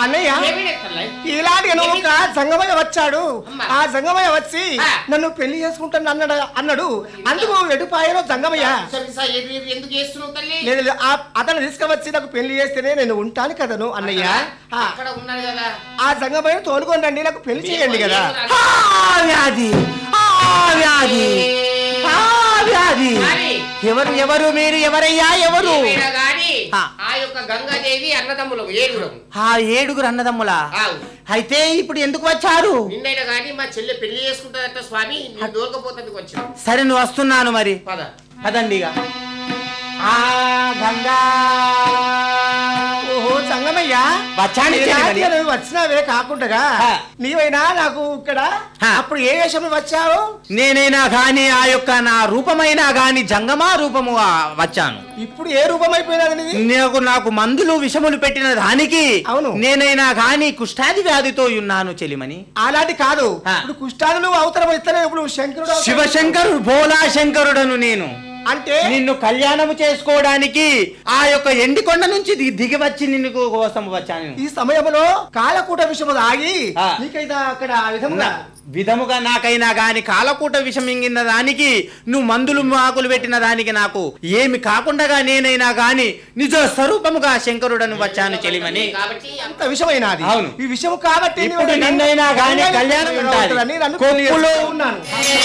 అన్నయ్య ఏమిటి తల్లి? ఇలాంటి నువ్వు ఒక సంగమయ్య వచ్చాడు అమ్మా. ఆ సంగమయ్య వచ్చి ఆ. నన్ను పెళ్లి చేసుకుంటాను అన్నాడు అన్నాడు అందుకు ఎటుపాయలో సంగమయ్య సరే, సరే, ఎదు- ఎదు- ఎందుకు చేస్తున్నావు తల్లి లేదు లేదు, ఆ- అతను తీసుకువచ్చి నాకు పెళ్లి చేస్తేనే నేను ఉంటాను కదను అన్నయ్య ఆ, అక్కడ ఉన్నాడు కదా ఆ సంగమయ్య తోలుకొని రండి నాకు పెళ్లి చేయండి కదా ఏమో, ఆ వ్యాధి ఆ వ్యాధి ఆ వ్యాధి మరి. ఎవరు ఎవరు మీరు ఎవరయ్యా ఎవరు ఏమైనా గాని ఆ. ఆ యొక్క గంగాదేవి అన్నదమ్ములం ఏడుగురం ఆ ఏడుగురు అన్నదమ్ములా ఆవు. అయితే ఇప్పుడు ఎందుకు వచ్చారు నిన్నైనా గాని మా చెల్లె పెళ్లి చేసుకుంటాదట స్వామి నేను దూరకపోతుంది కొంచెం సరే నువ్వు వస్తున్నాను మరి పద పదండి ఇక ఆ గంగా ఓహో సంగమయ్య వచ్చాను ఇలాంటి చెల్లి మరి. నువ్వు వచ్చినావే కాకుండా ఆ. నీవైనా నాకు ఇక్కడ ఆ. అప్పుడు ఏ వేషంలో వచ్చావు నేనైనా గాని ఆ యొక్క నా రూపమైనా గాని జంగమా రూపము ఆ వచ్చాను ఇప్పుడు ఏ రూపం అయిపోయినది నీది నాకు నాకు మందులు విషములు పెట్టిన దానికి అవును. నేనైనా గాని కుష్ఠాది వ్యాధితో ఉన్నాను చెలిమని అలాంటి కాదు ఆ. ఇప్పుడు కుష్టాలు నువ్వు అవతరం ఇస్తలేవు ఇప్పుడు శంకరుడు అవతరం శివశంకరుడు భోలా శంకరుడను నేను అంటే నిన్ను కళ్యాణము చేసుకోవడానికి ఆ యొక్క ఎండికొండ నుంచి ది- దిగి వచ్చి నిన్ను కోసం వచ్చాను ఈ సమయంలో కాలకూట విషయం ఆగి ఆ. నీకైతే అక్కడ ఆ విధముగా నా- విధముగా నాకైనా గాని కాలకూట విషం మింగిన దానికి నువ్వు మందులు మాకులు పెట్టిన దానికి నాకు ఏమి కాకుండా నేనైనా గాని నిజ స్వరూపముగా శంకరుడను వచ్చాను చెలిమని కాబట్టి అంత అంత విషమైనది అవును. ఈ విషయం కాబట్టి ఇప్పుడు నీవు నిన్నైనా గాని కళ్యాణం కళ్యాణం అవుతుందని ఉంటాది నన్ను పెళ్లి కొప్పులో చేసుకున్నాను